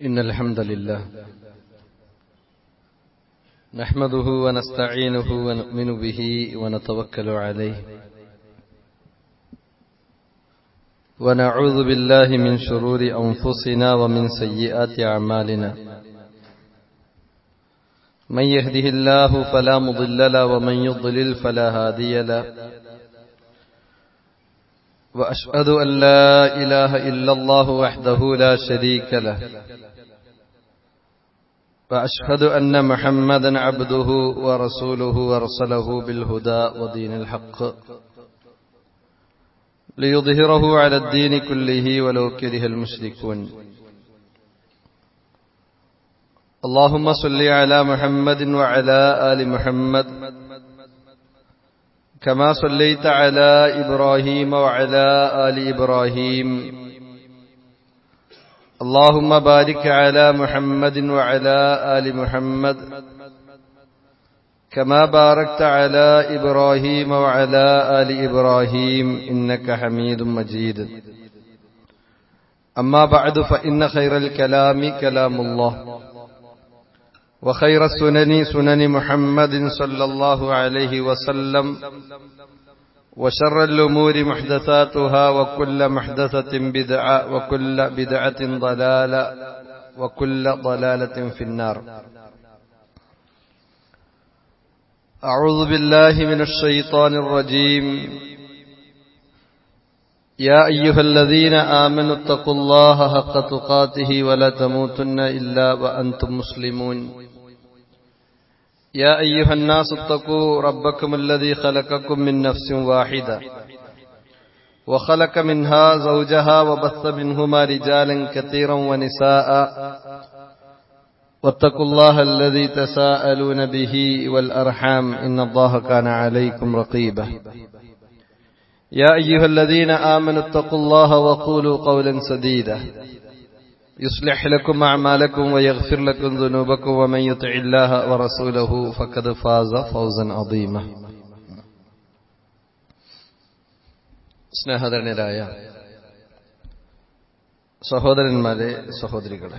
إن الحمد لله نحمده ونستعينه ونؤمن به ونتوكل عليه ونعوذ بالله من شرور أنفسنا ومن سيئات أعمالنا من يهده الله فلا مضل له ومن يضلل فلا هادي له وأشهد أن لا إله إلا الله وحده لا شريك له وأشهد أن محمدا عبده ورسوله ورسله بالهدى ودين الحق ليظهره على الدين كله ولو كره المشركون اللهم صل على محمد وعلى آل محمد كما صليت على إبراهيم وعلى آل إبراهيم اللهم بارك على محمد وعلى آل محمد كما باركت على إبراهيم وعلى آل إبراهيم إنك حميد مجيد أما بعد فإن خير الكلام كلام الله وخير السنن سنن محمد صلى الله عليه وسلم وشر الأمور محدثاتها وكل محدثة بدعة وكل بدعة ضلالة وكل ضلالة في النار أعوذ بالله من الشيطان الرجيم يا أيها الذين آمنوا اتقوا الله حق تقاته ولا تموتن إلا وأنتم مسلمون يا أيها الناس اتقوا ربكم الذي خلقكم من نفس واحدة وخلق منها زوجها وبث منهما رجالا كثيرا ونساء واتقوا الله الذي تساءلون به والأرحام إن الله كان عليكم رقيبا يا أيها الذين آمنوا اتقوا الله وقولوا قولا سديدا يصلح لكم أعمالكم ويغفر لكم ذنوبكم ومن يطع الله ورسوله فقد فاز فوزا عظيما സ്നേഹധരനരായ സഹോദരന്മാരെ സഹോദരികളെ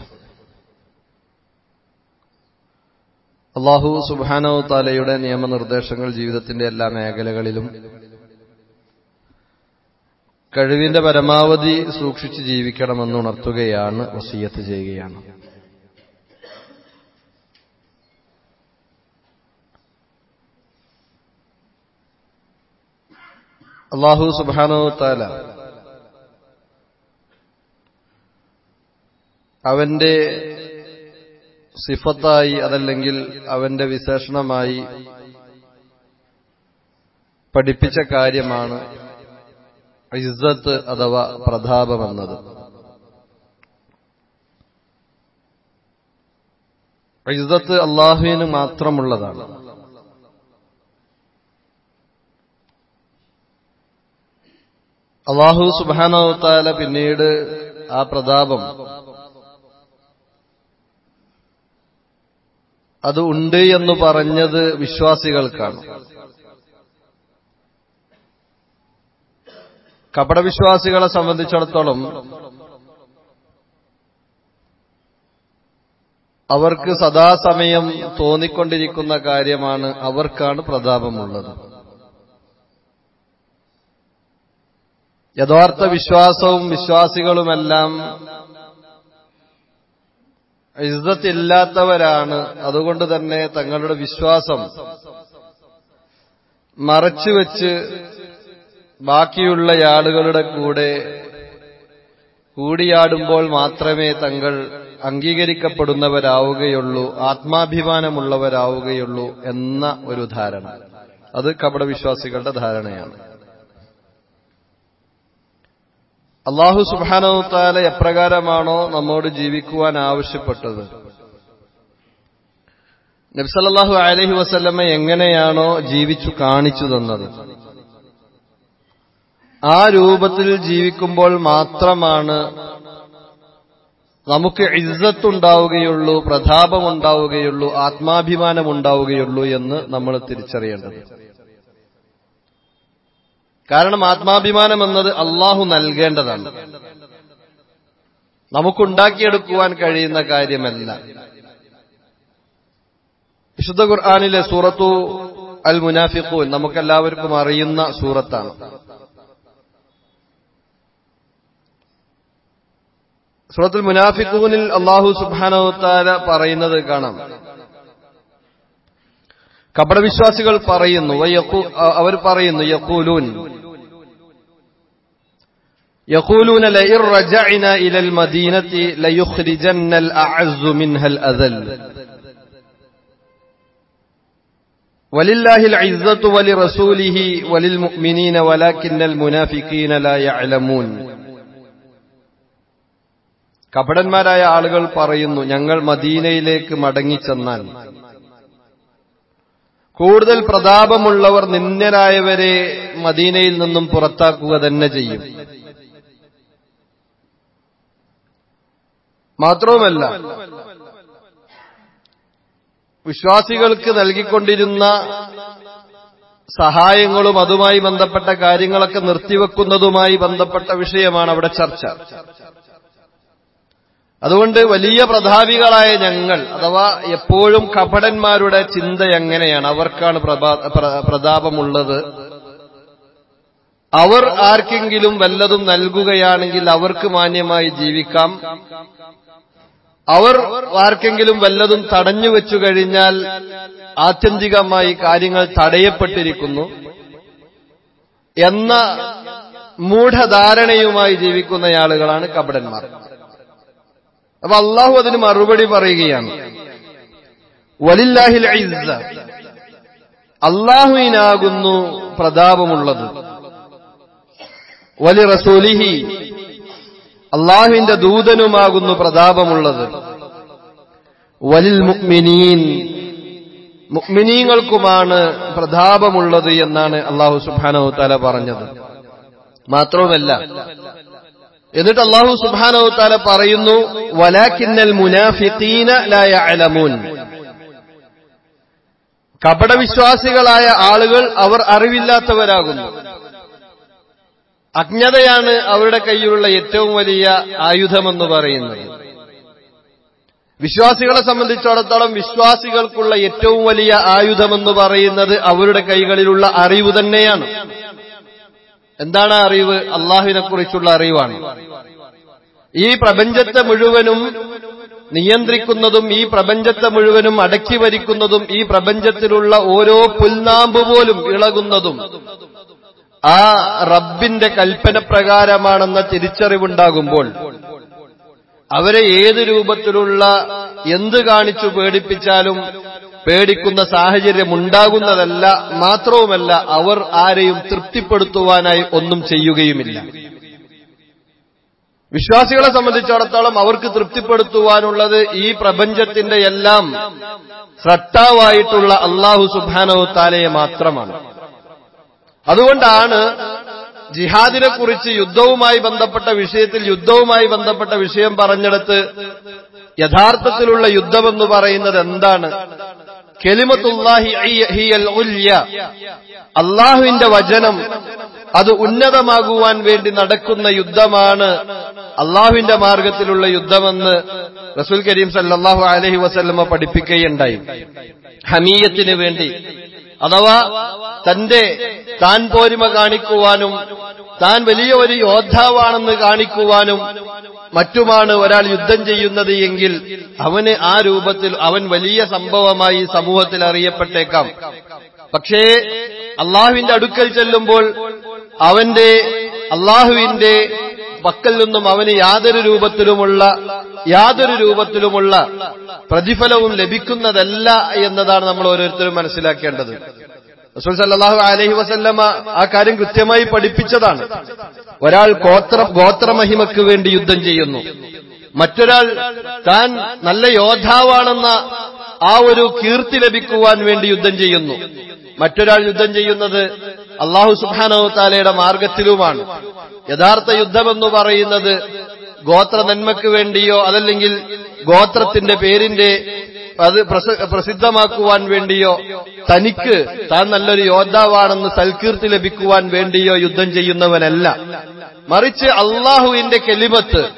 അള്ളാഹു സുബാനോ താലയുടെ നിയമനിർദ്ദേശങ്ങൾ ജീവിതത്തിന്റെ എല്ലാ മേഖലകളിലും കഴിവിന്റെ പരമാവധി സൂക്ഷിച്ച് ജീവിക്കണമെന്ന് ഉണർത്തുകയാണ് വസീയത്ത് ചെയ്യുകയാണ് അള്ളാഹു സുബാനോ താല അവന്റെ സിഫത്തായി അതല്ലെങ്കിൽ അവന്റെ വിശേഷണമായി പഠിപ്പിച്ച കാര്യമാണ് ഇസ്സത്ത് അഥവാ പ്രതാപമെന്നത് ഇസ്സത്ത് അള്ളാഹുവിന് മാത്രമുള്ളതാണ് അള്ളാഹു സുബാനവത്താല പിന്നീട് ആ പ്രതാപം അത് ഉണ്ട് എന്ന് പറഞ്ഞത് വിശ്വാസികൾക്കാണ് കപടവിശ്വാസികളെ സംബന്ധിച്ചിടത്തോളം അവർക്ക് സദാസമയം തോന്നിക്കൊണ്ടിരിക്കുന്ന കാര്യമാണ് അവർക്കാണ് പ്രതാപമുള്ളത് യഥാർത്ഥ വിശ്വാസവും വിശ്വാസികളുമെല്ലാം ഇസ്സത്തില്ലാത്തവരാണ് അതുകൊണ്ട് തന്നെ തങ്ങളുടെ വിശ്വാസം മറച്ചുവെച്ച് ബാക്കിയുള്ള ആളുകളുടെ കൂടെ കൂടിയാടുമ്പോൾ മാത്രമേ തങ്ങൾ അംഗീകരിക്കപ്പെടുന്നവരാവുകയുള്ളൂ ആത്മാഭിമാനമുള്ളവരാവുകയുള്ളൂ എന്ന ഒരു ധാരണ അത് കപടവിശ്വാസികളുടെ ധാരണയാണ് അള്ളാഹു സുബാനോത്താല എപ്രകാരമാണോ നമ്മോട് ജീവിക്കുവാൻ ആവശ്യപ്പെട്ടത് നബ്സല്ലാഹു അലഹി വസല്ലമ്മ എങ്ങനെയാണോ ജീവിച്ചു കാണിച്ചു തന്നത് ആ രൂപത്തിൽ ജീവിക്കുമ്പോൾ മാത്രമാണ് നമുക്ക് ഇജ്ജത്തുണ്ടാവുകയുള്ളൂ പ്രതാപമുണ്ടാവുകയുള്ളൂ ആത്മാഭിമാനമുണ്ടാവുകയുള്ളൂ എന്ന് നമ്മൾ തിരിച്ചറിയേണ്ടത് കാരണം ആത്മാഭിമാനം എന്നത് അള്ളാഹു നൽകേണ്ടതാണ് നമുക്കുണ്ടാക്കിയെടുക്കുവാൻ കഴിയുന്ന കാര്യമല്ല വിശുദ്ധ ഖുർആാനിലെ സൂറത്തു അൽ മുനാഫിഖൂൻ നമുക്കെല്ലാവർക്കും അറിയുന്ന സൂറത്താണ് സൂറത്തുൽ മുനാഫിഖൂനിൽ അള്ളാഹു സുബാനവത്താല പറയുന്നത് കാണാം കപടവിശ്വാസികൾ പറയുന്നു വയഖൂ- അവർ പറയുന്നു യഖൂലൂൻ يقولون لئن رجعنا إلى المدينة ليخرجن الأعز منها الأذل ولله العزة ولرسوله وللمؤمنين ولكن المنافقين لا يعلمون കപടന്മാരായ ആളുകൾ പറയുന്നു ഞങ്ങൾ മദീനയിലേക്ക് മടങ്ങിച്ചെന്നാൽ കൂടുതൽ പ്രതാപമുള്ളവർ നിന്ദരായവരെ മദീനയിൽ നിന്നും പുറത്താക്കുക തന്നെ ചെയ്യും മാത്രവുമല്ല വിശ്വാസികൾക്ക് നൽകിക്കൊണ്ടിരുന്ന സഹായങ്ങളും അതുമായി ബന്ധപ്പെട്ട കാര്യങ്ങളൊക്കെ നിർത്തിവെക്കുന്നതുമായി ബന്ധപ്പെട്ട വിഷയമാണ് അവിടെ ചർച്ച അതുകൊണ്ട് വലിയ പ്രതാപികളായ ഞങ്ങൾ അഥവാ എപ്പോഴും കപടന്മാരുടെ ചിന്ത എങ്ങനെയാണ് അവർക്കാണ് പ്രഭാ- പ്ര- പ്രതാപമുള്ളത് അവർ ആർക്കെങ്കിലും വല്ലതും നൽകുകയാണെങ്കിൽ അവർക്ക് മാന്യമായി ജീവിക്കാം അവർ ആർക്കെങ്കിലും വല്ലതും തടഞ്ഞു വെച്ചു കഴിഞ്ഞാൽ ആത്യന്തികമായി കാര്യങ്ങൾ തടയപ്പെട്ടിരിക്കുന്നു എന്ന മൂഢധാരണയുമായി ജീവിക്കുന്ന ആളുകളാണ് കപടന്മാർ അപ്പൊ അള്ളാഹു അതിന് മറുപടി പറയുകയാണ് വലില്ലാഹിൽ ഇസ്സ അള്ളാഹുവിനാകുന്നു പ്രതാപമുള്ളത് വലി റസൂലിഹി അള്ളാഹുവിന്റെ ദൂതനുമാകുന്നു പ്രതാപമുള്ളത് വലിൽ മുക്മിനീൻ മുക്മിനീങ്ങൾക്കുമാണ് പ്രതാപമുള്ളത് എന്നാണ് അള്ളാഹു സുബാനോ തല പറഞ്ഞത് മാത്രവുമല്ല എന്നിട്ട് അള്ളാഹു സുബാനോ താല പറയുന്നു വലാക്കിന്നൽ മുനാഫിഖീന ലാ യഅലമൂൻ കപടവിശ്വാസികളായ ആളുകൾ അവർ അറിവില്ലാത്തവരാകുന്നു അജ്ഞതയാണ് അവരുടെ കയ്യിലുള്ള ഏറ്റവും വലിയ ആയുധമെന്ന് പറയുന്നത് വിശ്വാസികളെ സംബന്ധിച്ചിടത്തോളം വിശ്വാസികൾക്കുള്ള ഏറ്റവും വലിയ ആയുധമെന്ന് പറയുന്നത് അവരുടെ കൈകളിലുള്ള അറിവ് തന്നെയാണ് എന്താണ് ആ അറിവ് അള്ളാഹുവിനെ കുറിച്ചുള്ള അറിവാണ് ഈ പ്രപഞ്ചത്തെ മുഴുവനും നിയന്ത്രിക്കുന്നതും ഈ പ്രപഞ്ചത്തെ മുഴുവനും അടക്കി ഭരിക്കുന്നതും ഈ പ്രപഞ്ചത്തിലുള്ള ഓരോ പുൽനാമ്പ് പോലും ഇളകുന്നതും ആ റബ്ബിന്റെ കൽപ്പന പ്രകാരമാണെന്ന തിരിച്ചറിവുണ്ടാകുമ്പോൾ അവരെ ഏത് രൂപത്തിലുള്ള എന്ത് കാണിച്ചു പേടിപ്പിച്ചാലും പേടിക്കുന്ന സാഹചര്യം ഉണ്ടാകുന്നതല്ല മാത്രവുമല്ല അവർ ആരെയും തൃപ്തിപ്പെടുത്തുവാനായി ഒന്നും ചെയ്യുകയുമില്ല വിശ്വാസികളെ സംബന്ധിച്ചിടത്തോളം അവർക്ക് തൃപ്തിപ്പെടുത്തുവാനുള്ളത് ഈ പ്രപഞ്ചത്തിന്റെ എല്ലാം സട്ടാവായിട്ടുള്ള അള്ളാഹു സുബാനോ താലയെ മാത്രമാണ് അതുകൊണ്ടാണ് ജിഹാദിനെ കുറിച്ച് യുദ്ധവുമായി ബന്ധപ്പെട്ട വിഷയത്തിൽ യുദ്ധവുമായി ബന്ധപ്പെട്ട വിഷയം പറഞ്ഞെടുത്ത് യഥാർത്ഥത്തിലുള്ള യുദ്ധമെന്ന് പറയുന്നത് എന്താണ് കെലിമത്തുല്ലാഹി ഹിയൽ ഉല്യ അള്ളാഹുവിന്റെ വചനം അത് ഉന്നതമാകുവാൻ വേണ്ടി നടക്കുന്ന യുദ്ധമാണ് അള്ളാഹുവിന്റെ മാർഗത്തിലുള്ള യുദ്ധമെന്ന് റസൂൽ കരീം സല്ലാഹു അലഹി വസല്ലമ പഠിപ്പിക്കുകയുണ്ടായി ഹമീയത്തിന് വേണ്ടി അഥവാ തന്റെ താൻ പോരിമ കാണിക്കുവാനും താൻ വലിയ ഒരു യോദ്ധാവാണെന്ന് കാണിക്കുവാനും മറ്റുമാണ് ഒരാൾ യുദ്ധം ചെയ്യുന്നത് എങ്കിൽ അവന് ആ രൂപത്തിൽ അവൻ വലിയ സംഭവമായി സമൂഹത്തിൽ അറിയപ്പെട്ടേക്കാം പക്ഷേ അള്ളാഹുവിന്റെ അടുക്കൽ ചെല്ലുമ്പോൾ അവന്റെ അള്ളാഹുവിന്റെ പക്കൽ നിന്നും അവന് യാതൊരു രൂപത്തിലുമുള്ള യാതൊരു രൂപത്തിലുമുള്ള പ്രതിഫലവും ലഭിക്കുന്നതല്ല എന്നതാണ് നമ്മൾ ഓരോരുത്തരും മനസ്സിലാക്കേണ്ടത് റസൂൽ സല്ലാഹു അലഹി വസല്ലമ ആ കാര്യം കൃത്യമായി പഠിപ്പിച്ചതാണ് ഒരാൾ ഗോത്ര ഗോത്രമഹിമയ്ക്ക് വേണ്ടി യുദ്ധം ചെയ്യുന്നു മറ്റൊരാൾ താൻ നല്ല യോദ്ധാവാണെന്ന ആ ഒരു കീർത്തി ലഭിക്കുവാൻ വേണ്ടി യുദ്ധം ചെയ്യുന്നു മറ്റൊരാൾ യുദ്ധം ചെയ്യുന്നത് അള്ളാഹു സുബാനോ താലയുടെ മാർഗത്തിലുമാണ് യഥാർത്ഥ യുദ്ധമെന്ന് പറയുന്നത് ഗോത്ര നന്മയ്ക്ക് വേണ്ടിയോ അതല്ലെങ്കിൽ ഗോത്രത്തിന്റെ പേരിന്റെ അത് പ്രസിദ്ധമാക്കുവാൻ വേണ്ടിയോ തനിക്ക് താൻ നല്ലൊരു യോദ്ധാവാണെന്ന് സൽകീർത്തി ലഭിക്കുവാൻ വേണ്ടിയോ യുദ്ധം ചെയ്യുന്നവനല്ല മറിച്ച് അള്ളാഹുവിന്റെ കെലിമത്ത്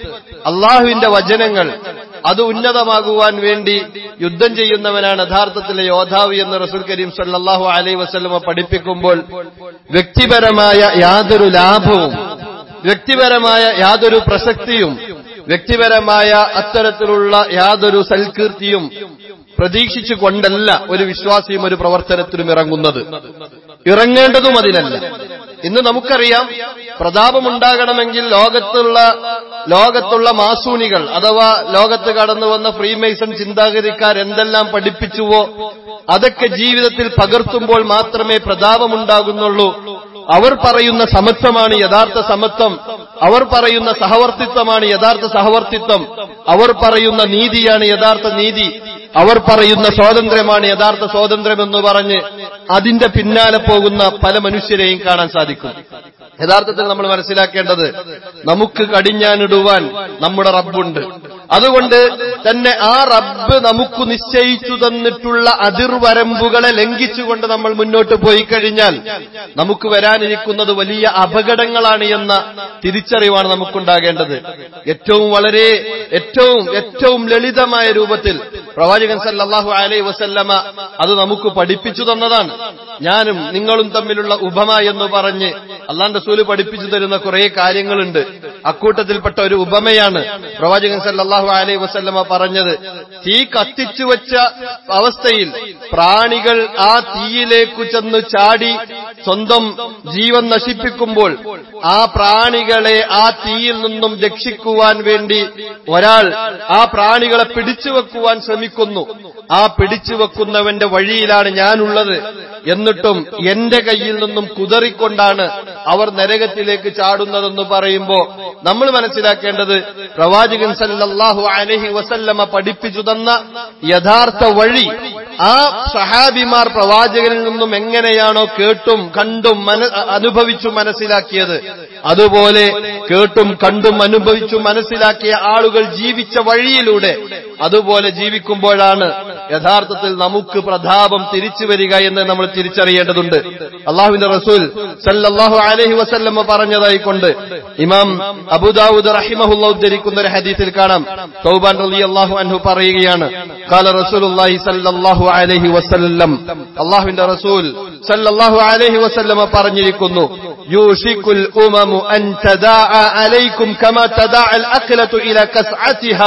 അള്ളാഹുവിന്റെ വചനങ്ങൾ അത് ഉന്നതമാകുവാൻ വേണ്ടി യുദ്ധം ചെയ്യുന്നവനാണ് യഥാർത്ഥത്തിലെ യോദ്ധാവ് എന്ന് റസൂൽ കരീം സല്ലല്ലാഹു അലൈഹി വസല്ലമ പഠിപ്പിക്കുമ്പോൾ വ്യക്തിപരമായ യാതൊരു ലാഭവും വ്യക്തിപരമായ യാതൊരു പ്രസക്തിയും വ്യക്തിപരമായ അത്തരത്തിലുള്ള യാതൊരു സൽകീർത്തിയും പ്രതീക്ഷിച്ചു കൊണ്ടല്ല ഒരു വിശ്വാസിയും ഒരു പ്രവർത്തനത്തിനും ഇറങ്ങുന്നത് ഇറങ്ങേണ്ടതും അതിനല്ല ഇന്ന് നമുക്കറിയാം പ്രതാപമുണ്ടാകണമെങ്കിൽ ലോകത്തുള്ള ലോകത്തുള്ള മാസൂണികൾ അഥവാ ലോകത്ത് കടന്നു വന്ന ഫ്രീമേസൺ ചിന്താഗതിക്കാർ എന്തെല്ലാം പഠിപ്പിച്ചുവോ അതൊക്കെ ജീവിതത്തിൽ പകർത്തുമ്പോൾ മാത്രമേ പ്രതാപമുണ്ടാകുന്നുള്ളൂ അവർ പറയുന്ന സമത്വമാണ് യഥാർത്ഥ സമത്വം അവർ പറയുന്ന സഹവർത്തിത്വമാണ് യഥാർത്ഥ സഹവർത്തിത്വം അവർ പറയുന്ന നീതിയാണ് യഥാർത്ഥ നീതി അവർ പറയുന്ന സ്വാതന്ത്ര്യമാണ് യഥാർത്ഥ സ്വാതന്ത്ര്യം എന്ന് പറഞ്ഞ് അതിന്റെ പിന്നാലെ പോകുന്ന പല മനുഷ്യരെയും കാണാൻ സാധിക്കും യഥാർത്ഥത്തിൽ നമ്മൾ മനസ്സിലാക്കേണ്ടത് നമുക്ക് കടിഞ്ഞാനിടുവാൻ നമ്മുടെ റബ്ബുണ്ട് അതുകൊണ്ട് തന്നെ ആ റബ്ബ് നമുക്ക് നിശ്ചയിച്ചു തന്നിട്ടുള്ള അതിർവരമ്പുകളെ ലംഘിച്ചുകൊണ്ട് നമ്മൾ മുന്നോട്ട് പോയി കഴിഞ്ഞാൽ നമുക്ക് വരാനിരിക്കുന്നത് വലിയ അപകടങ്ങളാണ് എന്ന തിരിച്ചറിവാണ് നമുക്കുണ്ടാകേണ്ടത് ഏറ്റവും വളരെ ഏറ്റവും ഏറ്റവും ലളിതമായ രൂപത്തിൽ പ്രവാചകൻ സല്ലല്ലാഹു അലൈഹി വസല്ലമ അത് നമുക്ക് പഠിപ്പിച്ചു തന്നതാണ് ഞാനും നിങ്ങളും തമ്മിലുള്ള ഉപമ എന്ന് പറഞ്ഞ് അള്ളാൻ റസൂല് പഠിപ്പിച്ചു തരുന്ന കുറെ കാര്യങ്ങളുണ്ട് അക്കൂട്ടത്തിൽപ്പെട്ട ഒരു ഉപമയാണ് പ്രവാചകൻ സല്ലല്ലാഹു അലൈഹി വസല്ലമ പറഞ്ഞത് തീ കത്തിച്ചു വെച്ച അവസ്ഥയിൽ പ്രാണികൾ ആ തീയിലേക്കു ചെന്ന് ചാടി സ്വന്തം ജീവൻ നശിപ്പിക്കുമ്പോൾ ആ പ്രാണികളെ ആ തീയിൽ നിന്നും രക്ഷിക്കുവാൻ വേണ്ടി ഒരാൾ ആ പ്രാണികളെ പിടിച്ചു വെക്കുവാൻ ശ്രമിക്കുന്നു ആ പിടിച്ചു വെക്കുന്നവന്റെ വഴിയിലാണ് ഞാനുള്ളത് എന്നിട്ടും എന്റെ കയ്യിൽ നിന്നും കുതറിക്കൊണ്ടാണ് അവർ നരകത്തിലേക്ക് ചാടുന്നതെന്ന് പറയുമ്പോ നമ്മൾ മനസ്സിലാക്കേണ്ടത് പ്രവാചകൻ സല്ലല്ലാഹു അലൈഹി വസല്ലമ പഠിപ്പിച്ചു തന്ന യഥാർത്ഥ വഴി ആ സഹാബിമാർ പ്രവാചകനിൽ നിന്നും എങ്ങനെയാണോ കേട്ടും കണ്ടും മന അനുഭവിച്ചു മനസ്സിലാക്കിയത് അതുപോലെ കേട്ടും കണ്ടും അനുഭവിച്ചു മനസ്സിലാക്കിയ ആളുകൾ ജീവിച്ച വഴിയിലൂടെ അതുപോലെ ജീവിക്കുമ്പോഴാണ് യഥാർത്ഥത്തിൽ നമുക്ക് പ്രതാപം തിരിച്ചു വരിക എന്ന് നമ്മൾ തിരിച്ചറിയേണ്ടതുണ്ട് അള്ളാഹുവിന്റെ റസൂൽ സല്ലല്ലാഹു അലൈഹി വസല്ലമ പറഞ്ഞതായിക്കൊണ്ട് ഇമാം അബുദാവൂദ് റഹിമഹുല്ല ഉദ്ധരിക്കുന്ന ഒരു ഹദീസിൽ കാണാം തൗബാൻ റളിയല്ലാഹു അൻഹു പറയുകയാണ് قال رسول الله صلى الله عليه وسلم അള്ളാഹുവിന്റെ റസൂൽ സല്ലല്ലാഹു അലൈഹി വസല്ലമ പറഞ്ഞിരിക്കുന്നു യൂഷിക്കുൽ ഉമമു അൻ തദാഅ അലൈക്കും കമാ തദാഅ അൽ അഖ്ലതു ഇല കസ്അതിഹാ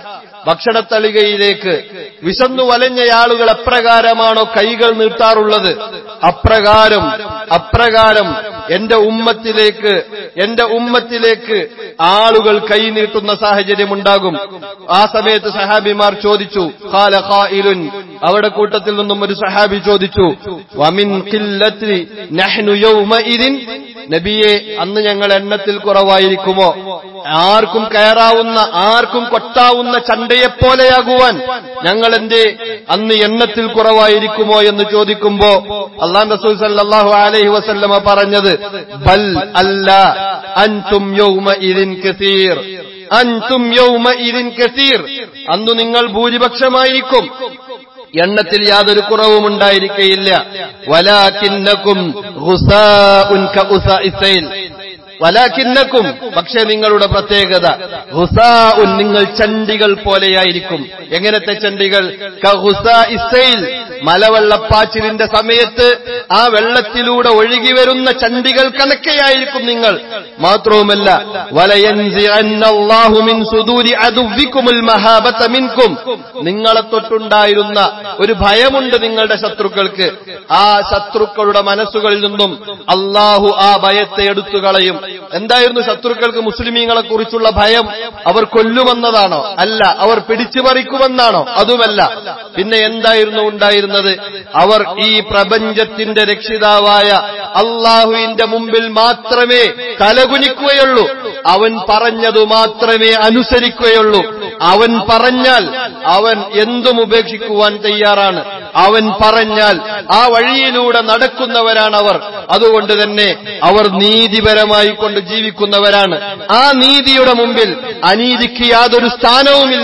ഭക്ഷണത്തളികയിലേക്ക് വിശന്നു വലഞ്ഞ ആളുകൾ എപ്രകാരമാണോ കൈകൾ നീട്ടാറുള്ളത് അപ്രകാരം അപ്രകാരം എന്റെ ഉമ്മത്തിലേക്ക് എന്റെ ഉമ്മത്തിലേക്ക് ആളുകൾ കൈ നീട്ടുന്ന സാഹചര്യം ഉണ്ടാകും ആ സമയത്ത് സഹാബിമാർ ചോദിച്ചു ഖാല ഖായിലുൻ അവിടെ കൂട്ടത്തിൽ നിന്നും ഒരു സഹാബി ചോദിച്ചു വമിൻ ഖില്ലത്തി നഹ്നു യൗമഇദിൻ നബിയെ അന്ന് ഞങ്ങൾ എണ്ണത്തിൽ കുറവായിരിക്കുമോ ആർക്കും കയറാവുന്ന ആർക്കും കൊട്ടാവുന്ന ചണ്ടയെപ്പോലെയാകുവാൻ ഞങ്ങൾ എന്റെ അന്ന് എണ്ണത്തിൽ കുറവായിരിക്കുമോ എന്ന് ചോദിക്കുമ്പോ അള്ളാൻ റസൂൽ സല്ലല്ലാഹു അലൈഹി വസല്ലമ പറഞ്ഞത് ബൽ അല്ല അൻതും യൗമ ഇതിൻ കസീർ അൻതും യൗമ ഇതിൻ കസീർ അന്ന് നിങ്ങൾ ഭൂരിപക്ഷമായിരിക്കും എണ്ണത്തിൽ യാതൊരു കുറവും ഉണ്ടായിരിക്കയില്ല വലാക്കിന്നക്കും വലാക്കിന്നക്കും പക്ഷെ നിങ്ങളുടെ പ്രത്യേകത ഹുസാഉൻ നിങ്ങൾ ചണ്ടികൾ പോലെയായിരിക്കും എങ്ങനത്തെ ചണ്ടികൾ ഇസൈൽ മലവെള്ളപ്പാച്ചിലിന്റെ സമയത്ത് ആ വെള്ളത്തിലൂടെ ഒഴുകി വരുന്ന ചണ്ടികൾ കണക്കെയായിരിക്കും നിങ്ങൾ മാത്രവുമല്ല നിങ്ങളെ തൊട്ടുണ്ടായിരുന്ന ഒരു ഭയമുണ്ട് നിങ്ങളുടെ ശത്രുക്കൾക്ക് ആ ശത്രുക്കളുടെ മനസ്സുകളിൽ നിന്നും അള്ളാഹു ആ ഭയത്തെ എടുത്തു കളയും എന്തായിരുന്നു ശത്രുക്കൾക്ക് മുസ്ലിമീങ്ങളെ കുറിച്ചുള്ള ഭയം അവർ കൊല്ലുമെന്നതാണോ അല്ല അവർ പിടിച്ചു പറിക്കുമെന്നാണോ അതുമല്ല പിന്നെ എന്തായിരുന്നു ഉണ്ടായിരുന്നത് അവർ ഈ പ്രപഞ്ചത്തിന്റെ രക്ഷിതാവായ അള്ളാഹുവിന്റെ മുമ്പിൽ മാത്രമേ തലകുനിക്കുകയുള്ളൂ അവൻ പറഞ്ഞതു മാത്രമേ അനുസരിക്കുകയുള്ളൂ അവൻ പറഞ്ഞാൽ അവൻ എന്തും ഉപേക്ഷിക്കുവാൻ തയ്യാറാണ് അവൻ പറഞ്ഞാൽ ആ വഴിയിലൂടെ നടക്കുന്നവരാണ് അവർ അതുകൊണ്ട് തന്നെ അവർ നീതിപരമായി കൊണ്ട് ജീവിക്കുന്നവരാണ് ആ നീതിയുടെ മുമ്പിൽ അനീതിക്ക് യാതൊരു സ്ഥാനവുമില്ല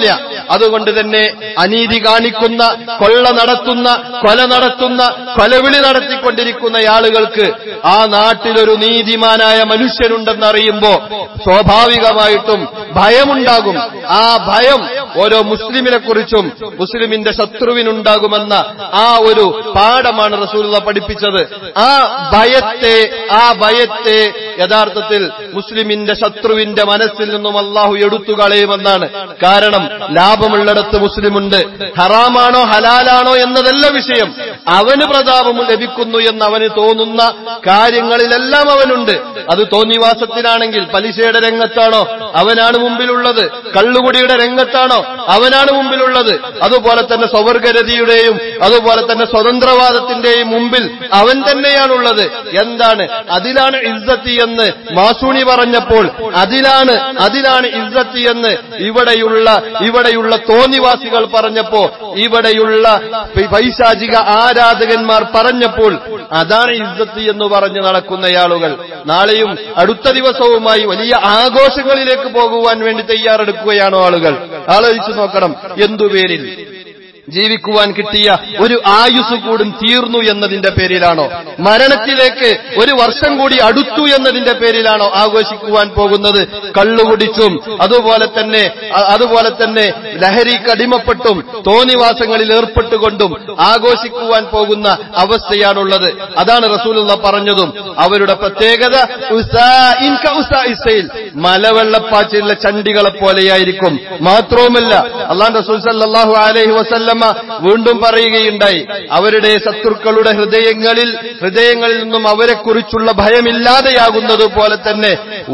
അതുകൊണ്ട് തന്നെ അനീതി കാണിക്കുന്ന കൊള്ള നടത്തുന്ന കൊല നടത്തുന്ന കൊലവിളി നടത്തിക്കൊണ്ടിരിക്കുന്ന ആളുകൾക്ക് ആ നാട്ടിലൊരു നീതിമാനായ മനുഷ്യനുണ്ടെന്നറിയുമ്പോ സ്വാഭാവികമായിട്ടും ഭയമുണ്ടാകും ആ ഭയം ഓരോ മുസ്ലിമിനെ കുറിച്ചും മുസ്ലിമിന്റെ ശത്രുവിനുണ്ടാകുമെന്ന ആ ഒരു പാഠമാണ് റസൂലുള്ള പഠിപ്പിച്ചത് ആ ഭയത്തെ ആ ഭയത്തെ യഥാർത്ഥത്തിൽ മുസ്ലിമിന്റെ ശത്രുവിന്റെ മനസ്സിൽ നിന്നും അള്ളാഹു എടുത്തു കളയുമെന്നാണ് കാരണം ലാഭമുള്ളിടത്ത് മുസ്ലിമുണ്ട് ഹറാമാണോ ഹലാലാണോ എന്നതല്ല വിഷയം അവന് പ്രതാപം ലഭിക്കുന്നു എന്ന് അവന് തോന്നുന്ന കാര്യങ്ങളിലെല്ലാം അവനുണ്ട് അത് തോന്നിവാസത്തിനാണെങ്കിൽ പലിശയുടെ രംഗത്താണോ അവനാണ് മുമ്പിലുള്ളത് കള്ളുകുടിയുടെ രംഗത്താണോ അവനാണ് മുമ്പിലുള്ളത് അതുപോലെ തന്നെ സ്വവർഗരതിയുടെയും അതുപോലെ തന്നെ സ്വതന്ത്രവാദത്തിന്റെയും മുമ്പിൽ അവൻ തന്നെയാണുള്ളത് എന്താണ് അതിലാണ് ഇസ്സത്തി എന്ന് മാസൂണി പറഞ്ഞപ്പോൾ അതിലാണ് അതിലാണ് ഇസ്സത്തി എന്ന് ഇവിടെയുള്ള ഇവിടെയുള്ള തോന്നിവാസികൾ പറഞ്ഞപ്പോ ഇവിടെയുള്ള പൈശാചിക ആരാധകന്മാർ പറഞ്ഞപ്പോൾ അതാണ് ഇസ്സത്തി എന്ന് പറഞ്ഞു നടക്കുന്ന ആളുകൾ നാളെയും അടുത്ത ദിവസവുമായി വലിയ ആഘോഷങ്ങളിലേക്ക് പോകുവാൻ വേണ്ടി തയ്യാറെടുക്കുകയാണോ ആളുകൾ ആലോചിച്ചു നോക്കണം എന്തു പേരിൽ ജീവിക്കുവാൻ കിട്ടിയ ഒരു ആയുസ് കൂടും തീർന്നു എന്നതിന്റെ പേരിലാണോ മരണത്തിലേക്ക് ഒരു വർഷം കൂടി അടുത്തു എന്നതിന്റെ പേരിലാണോ ആഘോഷിക്കുവാൻ പോകുന്നത് കള്ളുകുടിച്ചും അതുപോലെ തന്നെ അ- അതുപോലെ തന്നെ ലഹരിക്ക് അടിമപ്പെട്ടും തോന്നിവാസങ്ങളിൽ ഏർപ്പെട്ടുകൊണ്ടും ആഘോഷിക്കുവാൻ പോകുന്ന അവസ്ഥയാണുള്ളത് അതാണ് റസൂലുള്ള പറഞ്ഞതും അവരുടെ പ്രത്യേകത ഉസാഇൻ ക ഉസാഇസയിൽ മലവെള്ളപ്പാച്ചിലെ ചണ്ടികളെ പോലെയായിരിക്കും മാത്രവുമല്ല അള്ളാൻ റസൂൽ സല്ലല്ലാഹു അലൈഹി വസല്ലമ വീണ്ടും പറയുകയുണ്ടായി അവരുടെ ശത്രുക്കളുടെ ഹൃദയങ്ങളിൽ ഹൃദയങ്ങളിൽ നിന്നും അവരെക്കുറിച്ചുള്ള ഭയമില്ലാതെയാകുന്നത് പോലെ തന്നെ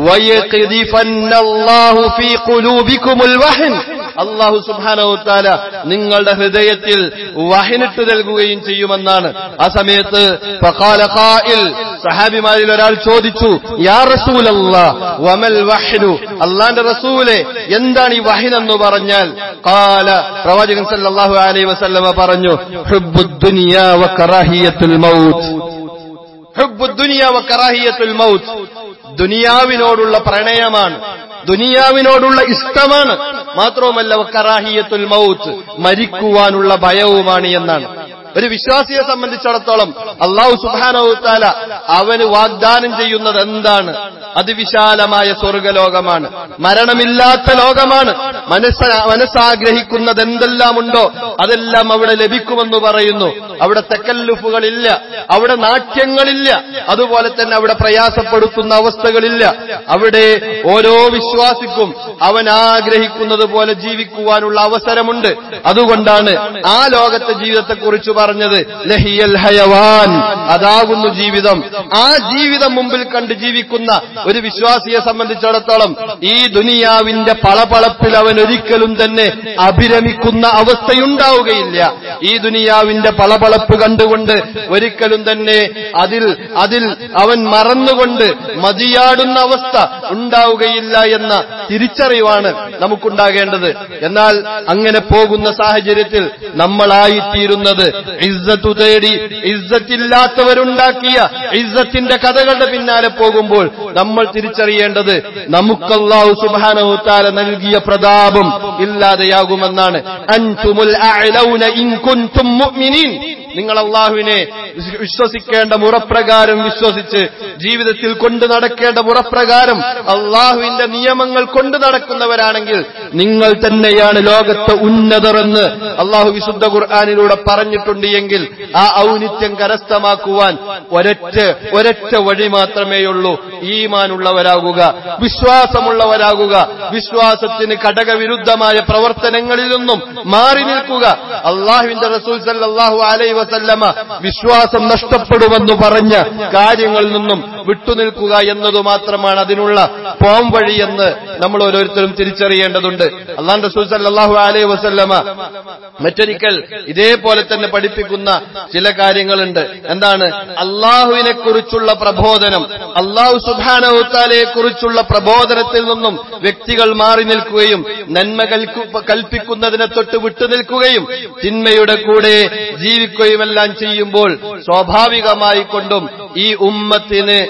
വയഖ്ദിഫന്നല്ലാഹു ഫീ ഖുലൂബിക്കുമുൽ വഹൻ അള്ളാഹു സുബാനവുത്താല നിങ്ങളുടെ ഹൃദയത്തിൽ വഹനിട്ട് നൽകുകയും ചെയ്യുമെന്നാണ് ആ സമയത്ത് ഫഖാല ഖാഇൽ സഹാബിമാരിൽ ഒരാൾ ചോദിച്ചു യാ റസൂലല്ലാ വമൽ വഹ്നു അള്ളാന്റെ റസൂലെ എന്താണ് ഈ വഹിൻ എന്ന് പറഞ്ഞാൽ ഖാല പ്രവാചകൻ സല്ലല്ലാഹു അലൈഹി വസല്ലമ പറഞ്ഞു ഹുബ്ബുദ് ദുനിയാ വ കറാഹിയത്തുൽ മൗത്ത് ഹുബ്ബുദ് ദുനിയാ വ കറാഹിയത്തുൽ മൗത്ത് ദുനിയാവിനോടുള്ള പ്രണയമാണ് ദുനിയാവിനോടുള്ള ഇഷ്ടമാണ് മാത്രവുമല്ല വ കറാഹിയത്തുൽ മൗത്ത് മരിക്കുവാനുള്ള ഭയവുമാണ് എന്നാണ് ഒരു വിശ്വാസിയെ സംബന്ധിച്ചിടത്തോളം അള്ളാഹു സുബാനവുത്താല അവന് വാഗ്ദാനം ചെയ്യുന്നത് എന്താണ് അതിവിശാലമായ സ്വർഗലോകമാണ് മരണമില്ലാത്ത ലോകമാണ് മനസ്സ മനസ്സാഗ്രഹിക്കുന്നത് എന്തെല്ലാമുണ്ടോ അതെല്ലാം അവിടെ ലഭിക്കുമെന്ന് പറയുന്നു അവിടെ തെക്കല്ലുഫുകളില്ല അവിടെ നാട്യങ്ങളില്ല അതുപോലെ തന്നെ അവിടെ പ്രയാസപ്പെടുത്തുന്ന അവസ്ഥകളില്ല അവിടെ ഓരോ വിശ്വാസിക്കും അവൻ ആഗ്രഹിക്കുന്നത് പോലെ ജീവിക്കുവാനുള്ള അവസരമുണ്ട് അതുകൊണ്ടാണ് ആ ലോകത്തെ ജീവിതത്തെക്കുറിച്ച് പറഞ്ഞത് ലഹിയൽ ഹയവാൻ അതാകുന്നു ജീവിതം ആ ജീവിതം മുമ്പിൽ കണ്ട് ജീവിക്കുന്ന ഒരു വിശ്വാസിയെ സംബന്ധിച്ചിടത്തോളം ഈ ദുനിയാവിന്റെ പളപളപ്പിൽ അവൻ ഒരിക്കലും തന്നെ അഭിരമിക്കുന്ന അവസ്ഥയുണ്ടാവുകയില്ല ഈ ദുനിയാവിന്റെ പളപളപ്പ് കണ്ടുകൊണ്ട് ഒരിക്കലും തന്നെ അതിൽ അതിൽ അവൻ മറന്നുകൊണ്ട് മതിയാടുന്ന അവസ്ഥ ഉണ്ടാവുകയില്ല എന്ന തിരിച്ചറിവാണ് നമുക്കുണ്ടാകേണ്ടത് എന്നാൽ അങ്ങനെ പോകുന്ന സാഹചര്യത്തിൽ നമ്മളായിത്തീരുന്നത് ഇസ്സത്തു തേടി ഇസ്സത്തില്ലാത്തവരുണ്ടാക്കിയ ഇസ്സത്തിന്റെ കഥകളുടെ പിന്നാലെ പോകുമ്പോൾ നമ്മൾ തിരിച്ചറിയേണ്ടത് നമുക്കല്ലാഹു സുബാനവുത്താല നൽകിയ പ്രതാപം ഇല്ലാതെയാകുമെന്നാണ് അൻതുമുൽ അഅലൗന ഇൻ കുൻതും മുഅ്മിനീൻ നിങ്ങൾ അള്ളാഹുവിനെ വിശ്വസിക്കേണ്ട മുറപ്രകാരം വിശ്വസിച്ച് ജീവിതത്തിൽ കൊണ്ടു നടക്കേണ്ട മുറപ്രകാരം അള്ളാഹുവിന്റെ നിയമങ്ങൾ കൊണ്ടു നടക്കുന്നവരാണെങ്കിൽ നിങ്ങൾ തന്നെയാണ് ലോകത്തെ ഉന്നതർ എന്ന് അള്ളാഹു വിശുദ്ധ ഖുർആാനിലൂടെ പറഞ്ഞിട്ടുണ്ട് എങ്കിൽ ആ ഔന്നിത്യം കരസ്ഥമാക്കുവാൻ ഒരൊറ്റ ഒരൊറ്റ വഴി മാത്രമേയുള്ളൂ ഈമാനുള്ളവരാകുക വിശ്വാസമുള്ളവരാകുക വിശ്വാസത്തിന് ഘടകവിരുദ്ധമായ പ്രവർത്തനങ്ങളിൽ നിന്നും മാറി നിൽക്കുക അള്ളാഹുവിന്റെ റസൂൽ സല്ലല്ലാഹു അലൈഹി വസല്ലമ വിശ്വാസം നഷ്ടപ്പെടുമെന്ന് പറഞ്ഞ കാര്യങ്ങളിൽ നിന്നും വിട്ടുനിൽക്കുക എന്നതു മാത്രമാണ് അതിനുള്ള പോം വഴി എന്ന് നമ്മൾ ഓരോരുത്തരും തിരിച്ചറിയേണ്ടതുണ്ട് അള്ളാഹ് റസൂൽ സല്ലല്ലാഹു അലൈഹി വസല്ലമ മറ്റൊരിക്കൽ ഇതേപോലെ തന്നെ പഠിപ്പിക്കുന്ന ചില കാര്യങ്ങളുണ്ട് എന്താണ് അള്ളാഹുവിനെ കുറിച്ചുള്ള പ്രബോധനം അള്ളാഹു സുബാനവുത്താലയെ കുറിച്ചുള്ള പ്രബോധനത്തിൽ നിന്നും വ്യക്തികൾ മാറി നിൽക്കുകയും നന്മ കൽക്കു- കൽപ്പിക്കുന്നതിനെ തൊട്ട് വിട്ടുനിൽക്കുകയും തിന്മയുടെ കൂടെ ജീവിക്കുകയുമെല്ലാം ചെയ്യുമ്പോൾ സ്വാഭാവികമായി കൊണ്ടും ഈ ഉമ്മത്തിന്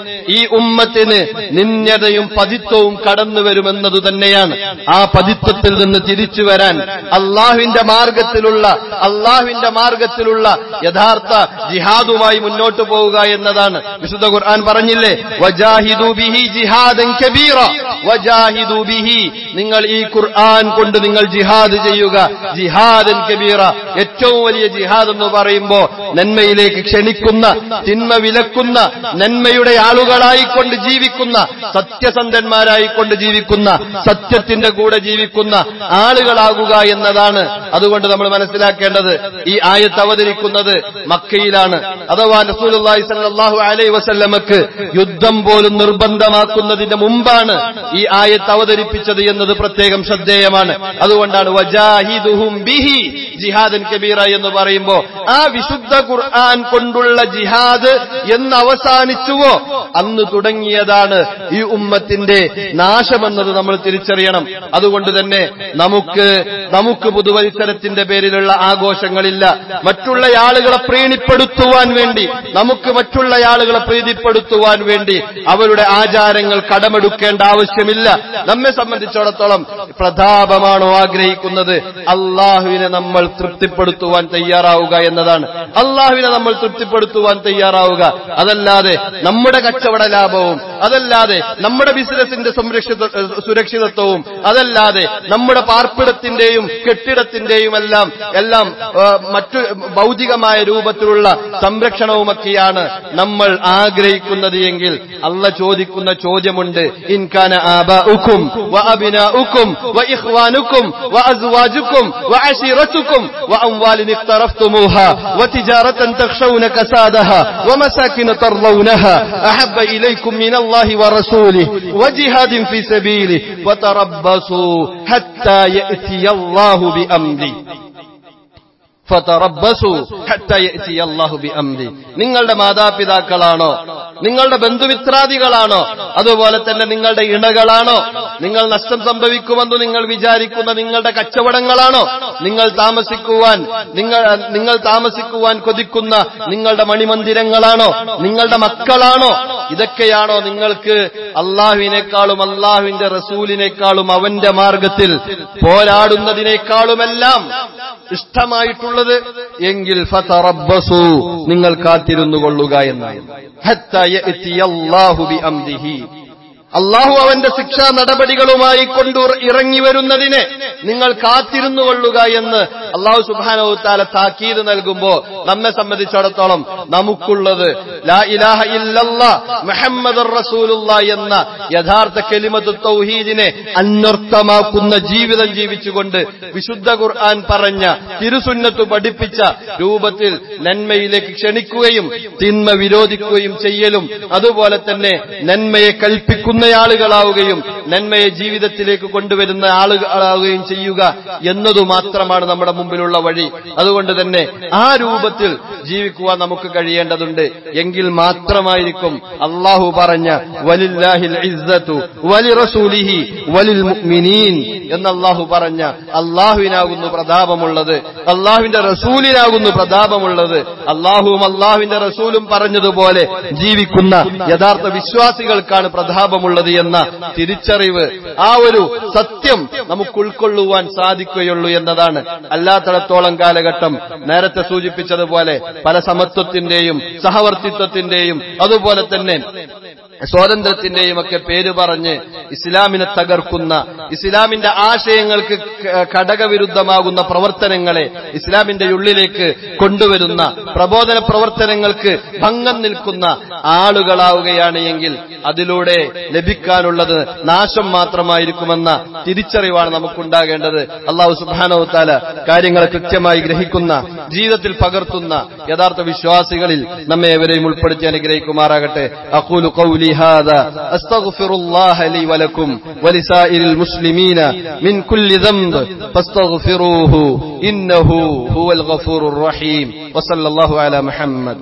ഈ ഉമ്മത്തിന് നിന്യതയും പതിത്വവും കടന്നു വരുമെന്നതു തന്നെയാണ് ആ പതിത്വത്തിൽ നിന്ന് തിരിച്ചു വരാൻ അള്ളാഹുവിന്റെ മാർഗത്തിലുള്ള അള്ളാഹുവിന്റെ മാർഗത്തിലുള്ള യഥാർത്ഥ ജിഹാദുമായി മുന്നോട്ട് പോവുക എന്നതാണ് വിശുദ്ധ ഖുർആൻ പറഞ്ഞില്ലേ വജാഹിദു ബിഹി ജിഹാദൻ കബീറ വജാഹിദു ബിഹി നിങ്ങൾ ഈ ഖുർആൻ കൊണ്ട് നിങ്ങൾ ജിഹാദ് ചെയ്യുക ജിഹാദൻ കബീറ ഏറ്റവും വലിയ ജിഹാദ് എന്ന് പറയുമ്പോ നന്മയിലേക്ക് ക്ഷണിക്കുന്ന തിന്മ വിലക്കുന്ന നന്മയുടെ ആളുകളായിക്കൊണ്ട് ജീവിക്കുന്ന സത്യസന്ധന്മാരായിക്കൊണ്ട് ജീവിക്കുന്ന സത്യത്തിന്റെ കൂടെ ജീവിക്കുന്ന ആളുകളാകുക എന്നതാണ് അതുകൊണ്ട് നമ്മൾ മനസ്സിലാക്കേണ്ടത് ഈ ആയത്ത് അവതരിക്കുന്നത് മക്കയിലാണ് അഥവാ റസൂലുള്ളാഹി സ്വല്ലല്ലാഹു അലൈഹി വസല്ലമക്ക് യുദ്ധം പോലും നിർബന്ധമാക്കുന്നതിന്റെ മുമ്പാണ് ഈ ആയത്ത് അവതരിപ്പിച്ചത് എന്നത് പ്രത്യേകം ശ്രദ്ധേയമാണ് അതുകൊണ്ടാണ് വജാഹിദുഹും ബിഹി ജിഹാദൻ കബീറ എന്ന് പറയുമ്പോ ആ വിശുദ്ധ ഖുർആൻ കൊണ്ടുള്ള ജിഹാദ് എന്ന് അവസാനിച്ചുവോ അന്ന് തുടങ്ങിയതാണ് ഈ ഉമ്മത്തിന്റെ നാശമെന്നത് നമ്മൾ തിരിച്ചറിയണം അതുകൊണ്ട് തന്നെ നമുക്ക് നമുക്ക് പുതുവത്സരത്തിന്റെ പേരിലുള്ള ആഘോഷങ്ങളില്ല മറ്റുള്ള ആളുകളെ പ്രീണിപ്പെടുത്തുവാൻ വേണ്ടി നമുക്ക് മറ്റുള്ള ആളുകളെ പ്രീതിപ്പെടുത്തുവാൻ വേണ്ടി അവരുടെ ആചാരങ്ങൾ കടമെടുക്കേണ്ട ആവശ്യമില്ല നമ്മെ സംബന്ധിച്ചിടത്തോളം പ്രതാപമാണോ ആഗ്രഹിക്കുന്നത് അള്ളാഹുവിനെ നമ്മൾ തൃപ്തിപ്പെടുത്തുവാൻ തയ്യാറാവുക എന്നതാണ് അള്ളാഹുവിനെ നമ്മൾ തൃപ്തിപ്പെടുത്തുവാൻ തയ്യാറാവുക അതല്ലാതെ നമ്മുടെ കച്ചവട ലാഭവും അതല്ലാതെ നമ്മുടെ ബിസിനസിന്റെ സംരക്ഷിത സുരക്ഷിതത്വവും അതല്ലാതെ നമ്മുടെ പാർപ്പിടത്തിന്റെയും കെട്ടിടത്തിന്റെയും എല്ലാം എല്ലാം ആ, മറ്റു ഭൗതികമായ രൂപത്തിലുള്ള സംരക്ഷണവുമൊക്കെയാണ് നമ്മൾ ആഗ്രഹിക്കുന്നത് എങ്കിൽ അല്ല ചോദിക്കുന്ന ചോദ്യമുണ്ട് ഇൻകാന ആബാഉക്കും വഅബ്നാഉക്കും വഇഖ്വാനുക്കും വഅസ്വാജുക്കും വഅശീറത്തുക്കും വഅംവാലിൻ اقترفتموها وتجارة تخشون كسادها ومساكن ترضونها أحب إليكم من الله ورسوله وجهاد في سبيله وتربصوا حتى يأتي الله بأمره ഫതറബ്ബസു ഹത്താ യഅതി അല്ലാഹു ബിഅംരി നിങ്ങളുടെ മാതാപിതാക്കളാണോ നിങ്ങളുടെ ബന്ധുമിത്രാദികളാണോ അതുപോലെ തന്നെ നിങ്ങളുടെ ഇണകളാണോ നിങ്ങൾ നഷ്ടം സംഭവിക്കുമെന്ന് നിങ്ങൾ വിചാരിക്കുന്ന നിങ്ങളുടെ കച്ചവടങ്ങളാണോ നിങ്ങൾ താമസിക്കുവാൻ നിങ്ങൾ നിങ്ങൾ താമസിക്കുവാൻ കൊതിക്കുന്ന നിങ്ങളുടെ മണിമന്ദിരങ്ങളാണോ നിങ്ങളുടെ മക്കളാണോ ഇതൊക്കെയാണോ നിങ്ങൾക്ക് അള്ളാഹുവിനേക്കാളും അള്ളാഹുവിന്റെ റസൂലിനേക്കാളും അവന്റെ മാർഗത്തിൽ പോരാടുന്നതിനേക്കാളുമെല്ലാം ഇഷ്ടമായിട്ടുള്ളത് എങ്കിൽ ഫതറബ്ബസു നിങ്ങൾ കാത്തിരുന്നു കൊള്ളുക എന്നാണ് ഹത്താ യഅ്തിയല്ലാഹു ബിഅംരിഹി അള്ളാഹു അവന്റെ ശിക്ഷാ നടപടികളുമായി കൊണ്ടു ഇറങ്ങി വരുന്നതിനെ നിങ്ങൾ കാത്തിരുന്നു കൊള്ളുക എന്ന് അള്ളാഹു സുബാനവുത്താല താക്കീത് നൽകുമ്പോ നമ്മെ സംബന്ധിച്ചിടത്തോളം നമുക്കുള്ളത് ലാ ഇലാഹ ഇല്ലല്ലാ മുഹമ്മദ് റസൂലുള്ള എന്ന യഥാർത്ഥ കെലിമത്ത് തൗഹീദിനെ അന്വർത്ഥമാക്കുന്ന ജീവിതം ജീവിച്ചുകൊണ്ട് വിശുദ്ധ ഖുർആൻ പറഞ്ഞ തിരുസുന്നത്ത് പഠിപ്പിച്ച രൂപത്തിൽ നന്മയിലേക്ക് ക്ഷണിക്കുകയും തിന്മ വിരോധിക്കുകയും ചെയ്യലും അതുപോലെ തന്നെ നന്മയെ കൽപ്പിക്കുന്ന ആളുകളാവുകയും നന്മയെ ജീവിതത്തിലേക്ക് കൊണ്ടുവരുന്ന ആളുകളാവുകയും ചെയ്യുക എന്നതു മാത്രമാണ് നമ്മുടെ മുമ്പിലുള്ള വഴി അതുകൊണ്ട് തന്നെ ആ രൂപത്തിൽ ജീവിക്കുവാൻ നമുക്ക് കഴിയേണ്ടതുണ്ട് എങ്കിൽ മാത്രമായിരിക്കും അള്ളാഹു പറഞ്ഞ വലില്ലാഹിൽ ഇസ്സത്തു വലി റസൂലിഹി വലിൽ മുഅ്മിനീൻ എന്ന് അള്ളാഹു പറഞ്ഞ അള്ളാഹുവിനാകുന്നു പ്രതാപമുള്ളത് അള്ളാഹുവിന്റെ റസൂലിനാകുന്നു പ്രതാപമുള്ളത് അള്ളാഹുവും അള്ളാഹുവിന്റെ റസൂലും പറഞ്ഞതുപോലെ ജീവിക്കുന്ന യഥാർത്ഥ വിശ്വാസികൾക്കാണ് പ്രതാപമുള്ളത് എന്ന തിരിച്ചറിവ് ആ ഒരു സത്യം നമുക്ക് ഉൾക്കൊള്ളുവാൻ സാധിക്കുകയുള്ളൂ എന്നതാണ് അല്ലാത്തടത്തോളം കാലഘട്ടം നേരത്തെ സൂചിപ്പിച്ചതുപോലെ പല സമത്വത്തിന്റെയും സഹവർത്തിത്വത്തിന്റെയും അതുപോലെ തന്നെ സ്വാതന്ത്ര്യത്തിന്റെയും ഒക്കെ പേര് പറഞ്ഞ് ഇസ്ലാമിനെ തകർക്കുന്ന ഇസ്ലാമിന്റെ ആശയങ്ങൾക്ക് ക- ഘടകവിരുദ്ധമാകുന്ന പ്രവർത്തനങ്ങളെ ഇസ്ലാമിന്റെ ഉള്ളിലേക്ക് കൊണ്ടുവരുന്ന പ്രബോധന പ്രവർത്തനങ്ങൾക്ക് ഭംഗം നിൽക്കുന്ന ആളുകളാവുകയാണ് എങ്കിൽ അതിലൂടെ ലഭിക്കാനുള്ളത് നാശം മാത്രമായിരിക്കുമെന്ന തിരിച്ചറിവാണ് നമുക്കുണ്ടാകേണ്ടത് അള്ളാഹു സുബാനവത്താല കാര്യങ്ങളെ കൃത്യമായി ഗ്രഹിക്കുന്ന ജീവിതത്തിൽ പകർത്തുന്ന യഥാർത്ഥ വിശ്വാസികളിൽ നമ്മെ എവരെയും ഉൾപ്പെടുത്തി അനുഗ്രഹിക്കുമാറാകട്ടെ അഖൂലു ഖൗലി ഹാദാ അസ്തഗ്ഫിറുല്ലാഹ ലി വലക്കും വലിസായിരിൽ മുസ്ലിമീന മിൻ കുല്ലി ദംബ് ഫസ്തഗ്ഫിറൂഹു ഇന്നഹു ഹുവൽ ഗഫൂറുർ റഹീം വസല്ലല്ലാഹു അലാ മുഹമ്മദ്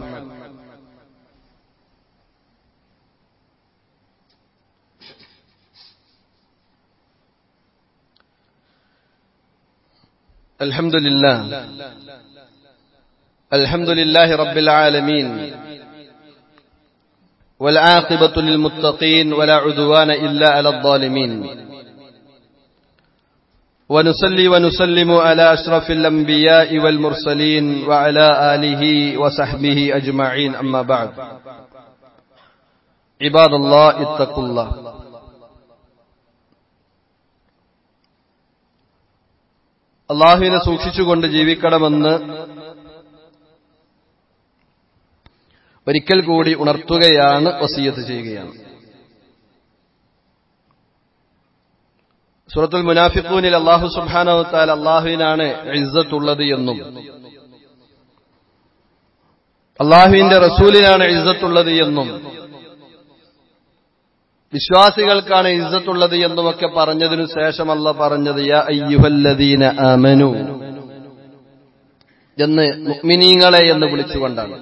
الحمد لله الحمد لله رب العالمين والعاقبة للمتقين ولا عدوان إلا على الظالمين ونصلي ونسلم على أشرف الأنبياء والمرسلين وعلى آله وصحبه أجمعين أما بعد عباد الله اتقوا الله അള്ളാഹുവിനെ സൂക്ഷിച്ചുകൊണ്ട് ജീവിക്കണമെന്ന് ഒരിക്കൽ കൂടി ഉണർത്തുകയാണ് വസീയത്ത് ചെയ്യുകയാണ് സൂറത്തുൽ മുനാഫിഖൂനിൽ അള്ളാഹു സുബാനവത്താൽ അള്ളാഹുവിനാണ് ഇസ്സത്തുള്ളത് എന്നും അള്ളാഹുവിന്റെ റസൂലിനാണ് ഇസ്സത്തുള്ളത് എന്നും വിശ്വാസികൾക്കാണ് ഇസ്സത്തുള്ളത് എന്നുമൊക്കെ പറഞ്ഞതിനു ശേഷം അല്ല പറഞ്ഞത് യാ അയ്യുഹല്ലദീന ആമനു എന്ന് മുഅ്മിനീങ്ങളെ എന്ന് വിളിച്ചുകൊണ്ടാണ്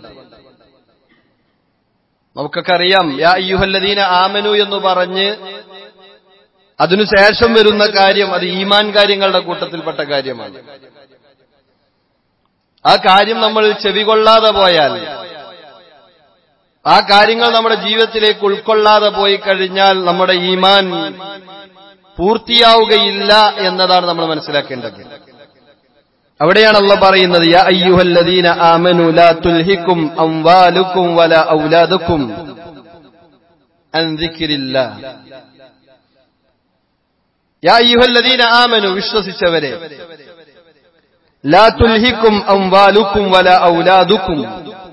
നമുക്കൊക്കെ അറിയാം യാ അയ്യുഹല്ലദീന ആമനു എന്ന് പറഞ്ഞ് അതിനുശേഷം വരുന്ന കാര്യം അത് ഈമാൻ കാര്യങ്ങളുടെ കൂട്ടത്തിൽപ്പെട്ട കാര്യമാണ് ആ കാര്യം നമ്മൾ ചെവികൊള്ളാതെ പോയാൽ ആ കാര്യങ്ങൾ നമ്മുടെ ജീവിതത്തിലേക്ക് ഉൾക്കൊള്ളാതെ പോയി കഴിഞ്ഞാൽ നമ്മുടെ ഈമാൻ പൂർത്തിയാവുകയില്ല എന്നതാണ് നമ്മൾ മനസ്സിലാക്കേണ്ടത് അവിടെയാണ് അള്ള പറയുന്നത് യാ അയ്യുഹല്ലദീന ആമനു ലാ തുൽഹിക്കും അംവാലുക്കും വല ഔലാദുക്കും അൻ ദിക്രില്ലാഹ് യാ അയ്യുഹല്ലദീന ആമനു വിശ്വസിച്ചവരെ ലാ തുൽഹിക്കും അംവാലുക്കും വല ഔലാദുക്കും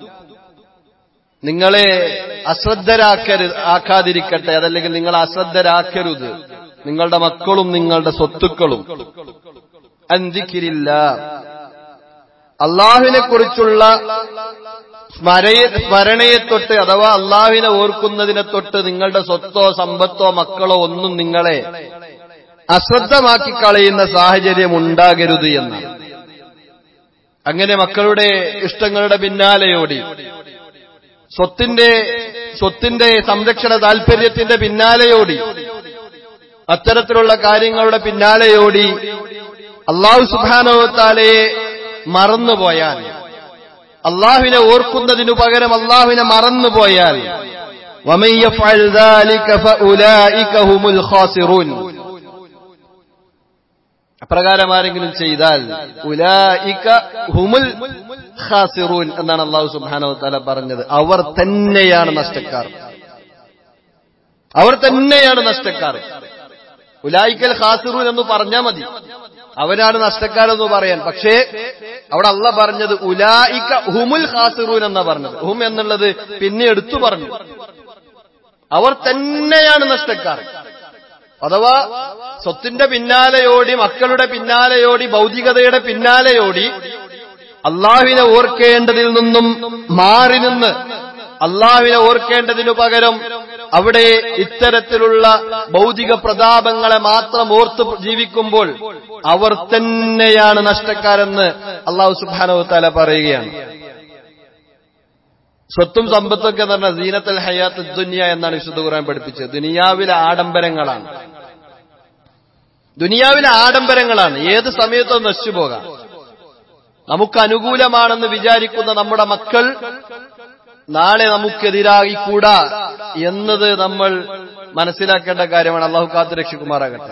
നിങ്ങളെ അശ്രദ്ധരാക്കരുത് ആക്കാതിരിക്കട്ടെ അതല്ലെങ്കിൽ നിങ്ങൾ അശ്രദ്ധരാക്കരുത് നിങ്ങളുടെ മക്കളും നിങ്ങളുടെ സ്വത്തുക്കളും അന്തിക്കിരില്ല അള്ളാഹുവിനെ കുറിച്ചുള്ള സ്മരണയെ തൊട്ട് അഥവാ അള്ളാഹുവിനെ ഓർക്കുന്നതിനെ തൊട്ട് നിങ്ങളുടെ സ്വത്തോ സമ്പത്തോ മക്കളോ ഒന്നും നിങ്ങളെ അശ്രദ്ധമാക്കി കളയുന്ന സാഹചര്യം ഉണ്ടാകരുത് എന്ന് അങ്ങനെ മക്കളുടെ ഇഷ്ടങ്ങളുടെ പിന്നാലെയോടി സ്വത്തിന്റെ സ്വത്തിന്റെ സംരക്ഷണ താൽപര്യത്തിന്റെ പിന്നാലെയോടി അത്തരത്തിലുള്ള കാര്യങ്ങളുടെ പിന്നാലെയോടി അള്ളാഹു സുബാനോത്താലയെ മറന്നുപോയാൽ അള്ളാഹുവിനെ ഓർക്കുന്നതിനു പകരം അള്ളാഹുവിനെ മറന്നുപോയാൽ അപ്രകാരം ആരെങ്കിലും ചെയ്താൽ ഹുമുൽ ഖാസിറൂൻ എന്നാണ് അള്ളാഹു സുബാനോ തല പറഞ്ഞത് അവർ തന്നെയാണ് നഷ്ടക്കാർ അവർ തന്നെയാണ് നഷ്ടക്കാർ ഉലായിക്കൽ ഖാസിറൂൻ എന്ന് പറഞ്ഞാൽ മതി അവരാണ് നഷ്ടക്കാരെന്ന് പറയാൻ പക്ഷേ അവിടെ അള്ള പറഞ്ഞത് ഉലായിക്ക ഹുമുൽ ഖാസിറൂൻ എന്നാ പറഞ്ഞത് ഹും എന്നുള്ളത് പിന്നെ എടുത്തു പറഞ്ഞു അവർ തന്നെയാണ് നഷ്ടക്കാർ അഥവാ സ്വത്തിന്റെ പിന്നാലെയോടി മക്കളുടെ പിന്നാലെയോടി ഭൗതികതയുടെ പിന്നാലെയോടി അള്ളാഹുവിനെ ഓർക്കേണ്ടതിൽ നിന്നും മാറി നിന്ന് അള്ളാഹുവിനെ ഓർക്കേണ്ടതിനു പകരം അവിടെ ഇത്തരത്തിലുള്ള ഭൗതിക പ്രതാപങ്ങളെ മാത്രം ഓർത്ത് ജീവിക്കുമ്പോൾ അവർ തന്നെയാണ് നഷ്ടക്കാരെന്ന് അള്ളാഹു സുബാനോ തല പറയുകയാണ് സ്വത്തും സമ്പത്തൊക്കെ എന്ന് പറഞ്ഞാൽ സീനത്തൽ ഹയാത്ത് ദുനിയ എന്നാണ് വിശുദ്ധ ഖുർആൻ പഠിപ്പിച്ചത് ദുനിയാവിലെ ആഡംബരങ്ങളാണ് ദുനിയാവിലെ ആഡംബരങ്ങളാണ് ഏത് സമയത്തും നശിച്ചു പോകാം നമുക്ക് അനുകൂലമാണെന്ന് വിചാരിക്കുന്ന നമ്മുടെ മക്കൾ നാളെ നമുക്കെതിരായി കൂടാ എന്നത് നമ്മൾ മനസ്സിലാക്കേണ്ട കാര്യമാണ് അള്ളാഹു കാത്തു രക്ഷിക്കുമാറാകട്ടെ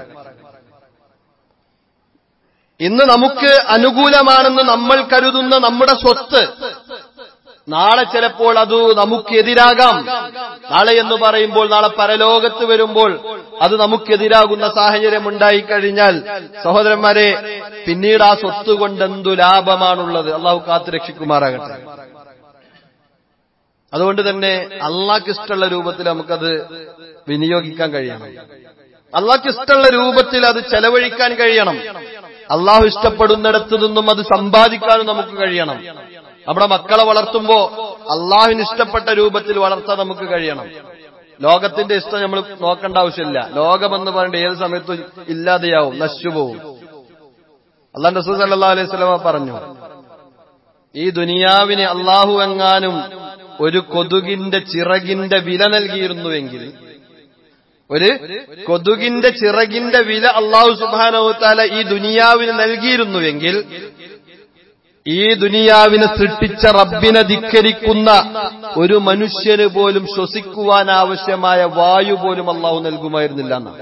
ഇന്ന് നമുക്ക് അനുകൂലമാണെന്ന് നമ്മൾ കരുതുന്ന നമ്മുടെ സ്വത്ത് നാളെ ചിലപ്പോൾ അത് നമുക്കെതിരാകാം നാളെ എന്ന് പറയുമ്പോൾ നാളെ പരലോകത്ത് വരുമ്പോൾ അത് നമുക്കെതിരാകുന്ന സാഹചര്യം ഉണ്ടായിക്കഴിഞ്ഞാൽ സഹോദരന്മാരെ പിന്നീട് ആ സ്വത്ത് കൊണ്ട് എന്തു ലാഭമാണുള്ളത് അള്ളാഹു കാത്തു രക്ഷിക്കുമാറാകട്ടെ അതുകൊണ്ട് തന്നെ അള്ളാഹ്ക്ക് ഇഷ്ടമുള്ള രൂപത്തിൽ നമുക്കത് വിനിയോഗിക്കാൻ കഴിയണം അള്ളാഹ്ക്ക് ഇഷ്ടമുള്ള രൂപത്തിൽ അത് ചെലവഴിക്കാൻ കഴിയണം അള്ളാഹു ഇഷ്ടപ്പെടുന്നിടത്തു നിന്നും അത് സമ്പാദിക്കാനും നമുക്ക് കഴിയണം നമ്മുടെ മക്കളെ വളർത്തുമ്പോ അള്ളാഹുവിന് ഇഷ്ടപ്പെട്ട രൂപത്തിൽ വളർത്താൻ നമുക്ക് കഴിയണം ലോകത്തിന്റെ ഇഷ്ടം നമ്മൾ നോക്കേണ്ട ആവശ്യമില്ല ലോകമെന്ന് പറഞ്ഞിട്ട് ഏത് സമയത്തും ഇല്ലാതെയാവും നശിച്ചുപോകും അള്ളാഹ് റസൂൽ സല്ലാ അലൈഹി സ്വലമ പറഞ്ഞു ഈ ദുനിയാവിന് അള്ളാഹു എങ്ങാനും ഒരു കൊതുകിന്റെ ചിറകിന്റെ വില നൽകിയിരുന്നുവെങ്കിൽ ഒരു കൊതുകിന്റെ ചിറകിന്റെ വില അള്ളാഹു സുബാനവുത്താല ഈ ദുനിയാവിന് നൽകിയിരുന്നുവെങ്കിൽ ഈ ദുനിയാവിനെ സൃഷ്ടിച്ച റബ്ബിനെ ധിക്കരിക്കുന്ന ഒരു മനുഷ്യന് പോലും ശ്വസിക്കുവാൻ ആവശ്യമായ വായു പോലും അള്ളാഹു നൽകുമായിരുന്നില്ല എന്നാണ്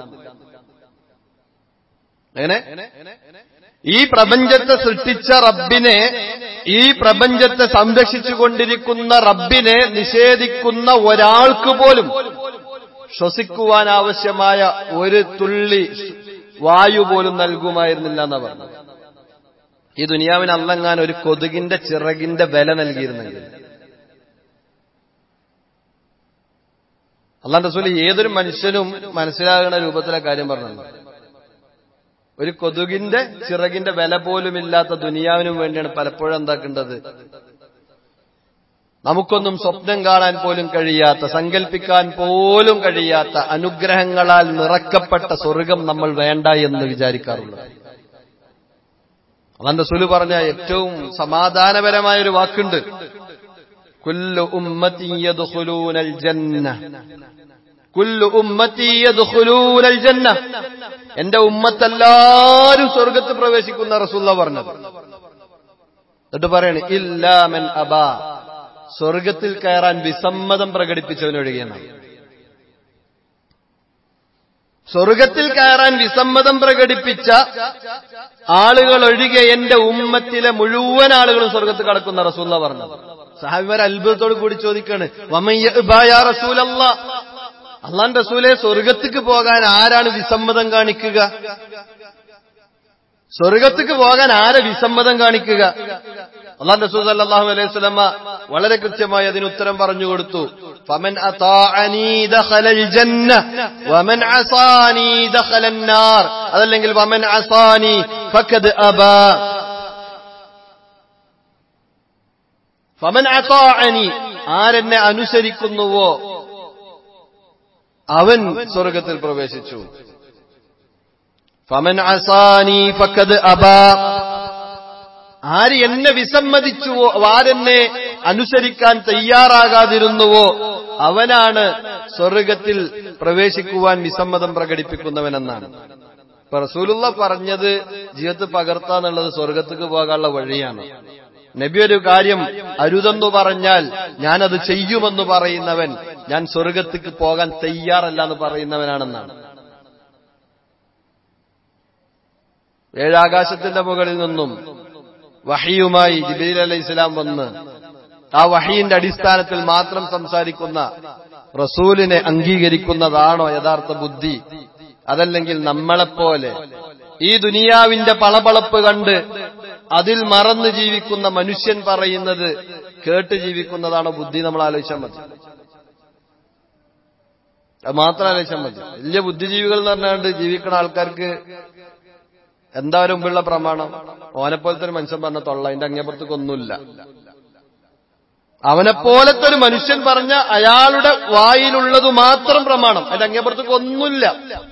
എങ്ങനെ ഈ പ്രപഞ്ചത്തെ സൃഷ്ടിച്ച റബ്ബിനെ ഈ പ്രപഞ്ചത്തെ സംരക്ഷിച്ചുകൊണ്ടിരിക്കുന്ന റബ്ബിനെ നിഷേധിക്കുന്ന ഒരാൾക്ക് പോലും ശ്വസിക്കുവാൻ ആവശ്യമായ ഒരു തുള്ളി വായു പോലും നൽകുമായിരുന്നില്ല എന്നാ പറഞ്ഞത് ഈ ദുനിയാവിന് അല്ലങ്ങാൻ ഒരു കൊതുകിന്റെ ചിറകിന്റെ വില നൽകിയിരുന്നെങ്കിൽ അള്ളാന്റെ റസൂല് ഏതൊരു മനുഷ്യനും മനസ്സിലാകുന്ന രൂപത്തിലെ കാര്യം പറഞ്ഞു ഒരു കൊതുകിന്റെ ചിറകിന്റെ വില പോലും ഇല്ലാത്ത ദുനിയാവിനും വേണ്ടിയാണ് പലപ്പോഴും എന്താക്കേണ്ടത് നമുക്കൊന്നും സ്വപ്നം കാണാൻ പോലും കഴിയാത്ത സങ്കല്പിക്കാൻ പോലും കഴിയാത്ത അനുഗ്രഹങ്ങളാൽ നിറക്കപ്പെട്ട സ്വർഗം നമ്മൾ വേണ്ട എന്ന് വിചാരിക്കാറുള്ളത് അള്ളാന്റെ സുലു പറഞ്ഞ ഏറ്റവും സമാധാനപരമായ ഒരു വാക്കുണ്ട് കുല്ലു ഉമ്മത്തിയതുഹുലൂനൽ ജന്ന കുല്ലു ഉമ്മത്തിയതുഹുലൂനൽ ജന്ന എന്റെ ഉമ്മത്തെല്ലാരും സ്വർഗത്ത് പ്രവേശിക്കുന്ന റസൂല്ല പറഞ്ഞത് എന്നിട്ട് പറയണ ഇല്ലാമൻ അബാ സ്വർഗത്തിൽ കയറാൻ വിസമ്മതം പ്രകടിപ്പിച്ചവനൊഴികെയാണ് സ്വർഗത്തിൽ കയറാൻ വിസമ്മതം പ്രകടിപ്പിച്ച ആളുകൾ ഒഴികെ എന്റെ ഉമ്മത്തിലെ മുഴുവൻ ആളുകളും സ്വർഗത്ത് കടക്കുന്ന റസൂല്ല പറഞ്ഞത് സഹാബിമാർ അത്ഭുതത്തോട് കൂടി ചോദിക്കാണ് റസൂലല്ല അള്ളാൻ റസൂലെ സ്വർഗത്തേക്ക് പോകാൻ ആരാണ് വിസമ്മതം കാണിക്കുക സ്വർഗത്തേക്ക് പോകാൻ ആരെ വിസമ്മതം കാണിക്കുക അള്ളാൻ റസൂൽ അല്ലാഹു അലൈഹി സ്വലമ വളരെ കൃത്യമായി അതിന് ഉത്തരം പറഞ്ഞു കൊടുത്തു ഫമൻ അതാഅനി ദഖലൽ ജന്ന വമൻ അസാനി ദഖലൻ നാർ അതല്ലെങ്കിൽ വമൻ അസാനി ഫഖദ് അബാ ഫമൻ അതാഅനി ആരെന്നെ അനുസരിക്കുന്നുവോ അവൻ സ്വർഗത്തിൽ പ്രവേശിച്ചു ഫമൻ അസാനി ഫഖദ് അബാ ആര് എന്നെ വിസമ്മതിച്ചുവോ ആരെന്നെ അനുസരിക്കാൻ തയ്യാറാകാതിരുന്നുവോ അവനാണ് സ്വർഗത്തിൽ പ്രവേശിക്കുവാൻ വിസമ്മതം പ്രകടിപ്പിക്കുന്നവനെന്നാണ് ഇപ്പൊ റസൂലുള്ള പറഞ്ഞത് ജീവിതത്തിൽ പകർത്താന്നുള്ളത് സ്വർഗത്തേക്ക് പോകാനുള്ള വഴിയാണ് നബി ഒരു കാര്യം അരുതെന്നു പറഞ്ഞാൽ ഞാനത് ചെയ്യുമെന്ന് പറയുന്നവൻ ഞാൻ സ്വർഗത്തേക്ക് പോകാൻ തയ്യാറല്ല എന്ന് പറയുന്നവനാണെന്നാണ് ഏഴാകാശത്തിന്റെ മുകളിൽ നിന്നും വഹിയുമായി ജിബീൽ അലൈഹി ഇസ്ലാം വന്ന് ആ വഹീന്റെ അടിസ്ഥാനത്തിൽ മാത്രം സംസാരിക്കുന്ന റസൂലിനെ അംഗീകരിക്കുന്നതാണോ യഥാർത്ഥ ബുദ്ധി അതല്ലെങ്കിൽ നമ്മളെപ്പോലെ ഈ ദുനിയാവിന്റെ പളപളപ്പ് കണ്ട് അതിൽ മറന്നു ജീവിക്കുന്ന മനുഷ്യൻ പറയുന്നത് കേട്ട് ജീവിക്കുന്നതാണോ ബുദ്ധി നമ്മൾ ആലോചിച്ചാൽ മതി അത് മാത്രം ആലോചിച്ചാൽ മതി വലിയ ബുദ്ധിജീവികൾ എന്ന് പറഞ്ഞാണ്ട് ജീവിക്കുന്ന ആൾക്കാർക്ക് എന്താ ഒരു മുമ്പുള്ള പ്രമാണം ഓനെപ്പോലത്തെ ഒരു മനുഷ്യൻ പറഞ്ഞ തൊള്ള അതിന്റെ അങ്ങേപ്പുറത്തേക്ക് ഒന്നുമില്ല അവനെപ്പോലത്തെ ഒരു മനുഷ്യൻ പറഞ്ഞ അയാളുടെ വായിലുള്ളത് മാത്രം പ്രമാണം അതിന്റെ അങ്ങേപ്പുറത്തേക്ക് ഒന്നുമില്ല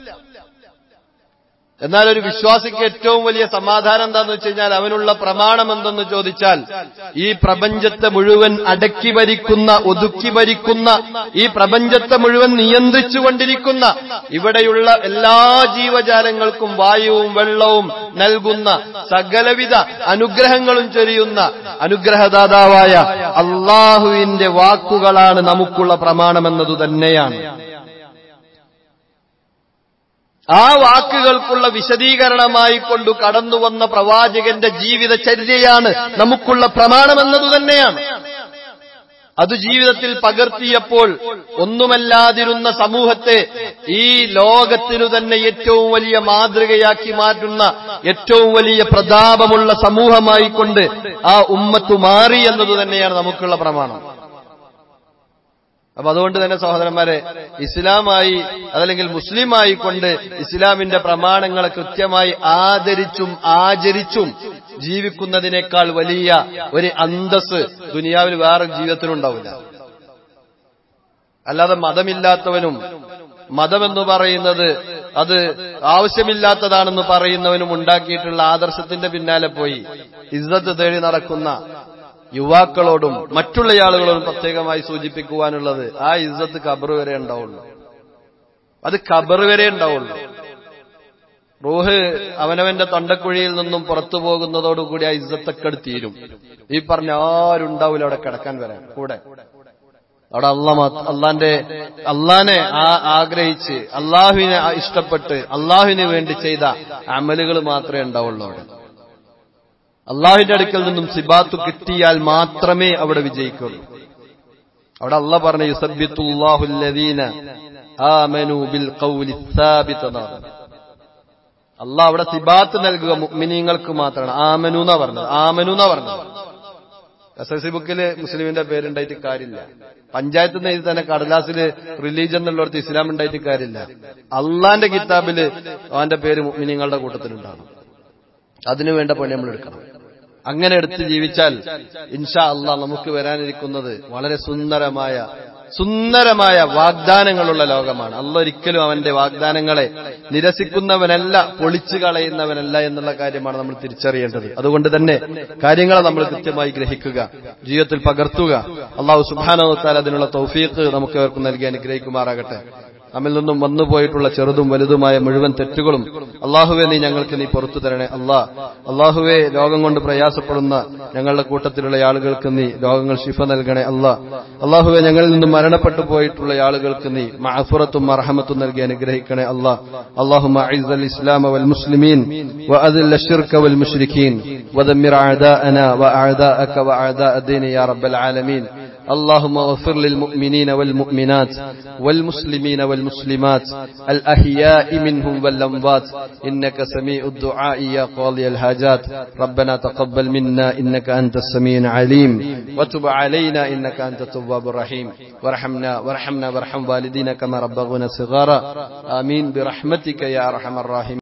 എന്നാൽ ഒരു വിശ്വാസിക്ക് ഏറ്റവും വലിയ സമാധാനം എന്താന്ന് വെച്ച് കഴിഞ്ഞാൽ അവനുള്ള പ്രമാണം എന്തെന്ന് ചോദിച്ചാൽ ഈ പ്രപഞ്ചത്തെ മുഴുവൻ അടക്കി ഭരിക്കുന്ന ഒതുക്കി ഭരിക്കുന്ന ഈ പ്രപഞ്ചത്തെ മുഴുവൻ നിയന്ത്രിച്ചുകൊണ്ടിരിക്കുന്ന ഇവിടെയുള്ള എല്ലാ ജീവജാലങ്ങൾക്കും വായുവും വെള്ളവും നൽകുന്ന സകലവിധ അനുഗ്രഹങ്ങളും ചൊരിയുന്ന അനുഗ്രഹദാതാവായ അള്ളാഹുവിന്റെ വാക്കുകളാണ് നമുക്കുള്ള പ്രമാണമെന്നതു തന്നെയാണ് ആ വാക്കുകൾക്കുള്ള വിശദീകരണമായി കൊണ്ടു കടന്നുവന്ന പ്രവാചകന്റെ ജീവിതചര്യയാണ് നമുക്കുള്ള പ്രമാണമെന്നതു തന്നെയാണ് അത് ജീവിതത്തിൽ പകർത്തിയപ്പോൾ ഒന്നുമല്ലാതിരുന്ന സമൂഹത്തെ ഈ ലോകത്തിനു തന്നെ ഏറ്റവും വലിയ മാതൃകയാക്കി മാറ്റുന്ന ഏറ്റവും വലിയ പ്രതാപമുള്ള സമൂഹമായി കൊണ്ട് ആ ഉമ്മത്തു മാറി എന്നതു തന്നെയാണ് നമുക്കുള്ള പ്രമാണം അപ്പൊ അതുകൊണ്ട് തന്നെ സഹോദരന്മാരെ ഇസ്ലാമായി അതല്ലെങ്കിൽ മുസ്ലിമായി കൊണ്ട് ഇസ്ലാമിന്റെ പ്രമാണങ്ങളെ കൃത്യമായി ആദരിച്ചും ആചരിച്ചും ജീവിക്കുന്നതിനേക്കാൾ വലിയ ഒരു അന്തസ് ദുനിയാവിൽ വേറെ ജീവിതത്തിനുണ്ടാവില്ല അല്ലാതെ മതമില്ലാത്തവനും മതമെന്ന് പറയുന്നത് അത് ആവശ്യമില്ലാത്തതാണെന്ന് പറയുന്നവനും ഉണ്ടാക്കിയിട്ടുള്ള ആദർശത്തിന്റെ പിന്നാലെ പോയി ഇസ്സത്ത് തേടി നടക്കുന്ന യുവാക്കളോടും മറ്റുള്ള ആളുകളോടും പ്രത്യേകമായി സൂചിപ്പിക്കുവാനുള്ളത് ആ ഇസ്സത്ത് ഖബർ വരെ ഉണ്ടാവുള്ളൂ അത് ഖബർ വരെ ഉണ്ടാവുള്ളൂ റൂഹ് അവനവന്റെ തൊണ്ടക്കുഴിയിൽ നിന്നും പുറത്തു പോകുന്നതോടുകൂടി ആ ഇജ്ജത്തൊക്കെ തീരും ഈ പറഞ്ഞ ആരുണ്ടാവില്ല അവിടെ കിടക്കാൻ വരാൻ കൂടെ അവിടെ അള്ളാ അള്ളാന്റെ അള്ളാനെ ആഗ്രഹിച്ച് അള്ളാഹുവിനെ ഇഷ്ടപ്പെട്ട് അള്ളാഹുവിന് വേണ്ടി ചെയ്ത അമലുകൾ മാത്രമേ ഉണ്ടാവുള്ളൂ അവിടെ അള്ളാഹുവിന്റെ അടുക്കൽ നിന്നും സിബാത്തു കിട്ടിയാൽ മാത്രമേ അവിടെ വിജയിക്കുള്ളൂ അവിടെ അള്ള പറഞ്ഞ യുസബിത്തുല്ലാഹുല്ലദീന ആമനു ബിൽ ഖൗലി സാബിത്ത് എന്നാണ് അള്ളാഹ് അവിടെ സിബാത്ത് നൽകുക മുഅ്മിനീങ്ങൾക്ക് മാത്രമാണ് ആമനു എന്നാ പറഞ്ഞത് ആമനു എന്നാ പറഞ്ഞത് എസ് എസ് സി ബുക്കില് മുസ്ലിമിന്റെ പേരുണ്ടായിട്ട് കാര്യമില്ല പഞ്ചായത്ത് നിന്ന് എഴുതി തന്നെ കടലാസില് റിലീജൻ എന്നുള്ളടത്ത് ഇസ്ലാം ഉണ്ടായിട്ട് കാര്യമില്ല അള്ളാന്റെ കിതാബില് അവന്റെ പേര് മുഅ്മിനീങ്ങളുടെ കൂട്ടത്തിലുണ്ടാകും അതിനു വേണ്ട പണി നമ്മൾ എടുക്കണം അങ്ങനെ എടുത്ത് ജീവിച്ചാൽ ഇൻഷാ അള്ളാഹ് നമുക്ക് വരാനിരിക്കുന്നത് വളരെ സുന്ദരമായ സുന്ദരമായ വാഗ്ദാനങ്ങളുള്ള ലോകമാണ് അല്ല ഒരിക്കലും അവന്റെ വാഗ്ദാനങ്ങളെ നിരസിക്കുന്നവനല്ല പൊളിച്ചു കളയുന്നവനല്ല എന്നുള്ള കാര്യമാണ് നമ്മൾ തിരിച്ചറിയേണ്ടത് അതുകൊണ്ട് തന്നെ കാര്യങ്ങളെ നമ്മൾ കൃത്യമായി ഗ്രഹിക്കുക ജീവിതത്തിൽ പകർത്തുക അള്ളാഹു സുബാനവത്താൽ അതിനുള്ള തൗഫീഖ് നമുക്ക് അവർക്ക് നൽകി അനുഗ്രഹിക്കുമാറാകട്ടെ നമ്മിൽ നിന്നും വന്നുപോയിട്ടുള്ള ചെറുതും വലുതുമായ മുഴുവൻ തെറ്റുകളും അള്ളാഹുവെ നീ ഞങ്ങൾക്ക് നീ പുറത്തു തരണേ അള്ളാഹ് അള്ളാഹുവെ രോഗം കൊണ്ട് പ്രയാസപ്പെടുന്ന ഞങ്ങളുടെ കൂട്ടത്തിലുള്ള ആളുകൾക്ക് നീ രോഗങ്ങൾ ശിഫ നൽകണേ അള്ളാഹ് അള്ളാഹുവെ ഞങ്ങളിൽ നിന്നും മരണപ്പെട്ടു പോയിട്ടുള്ള ആളുകൾക്ക് നീ മഅഫുറത്തും മർഹമത്തും നൽകി അനുഗ്രഹിക്കണേ അള്ളാഹ് അള്ളാഹു الإسلام والمسلمين وأذل الشرك والمشركين ودمر أعداءنا وأعداءك وأعداء الدين يا رب العالمين اللهم اغفر للمؤمنين والمؤمنات والمسلمين والمسلمات الأحياء منهم والأموات إنك سميع الدعاء يا قاضي الحاجات ربنا تقبل منا إنك أنت السميع العليم وتب علينا إنك أنت التواب الرحيم وارحمنا وارحمنا وارحم والدينا كما ربغونا صغارا آمين برحمتك يا أرحم الراحمين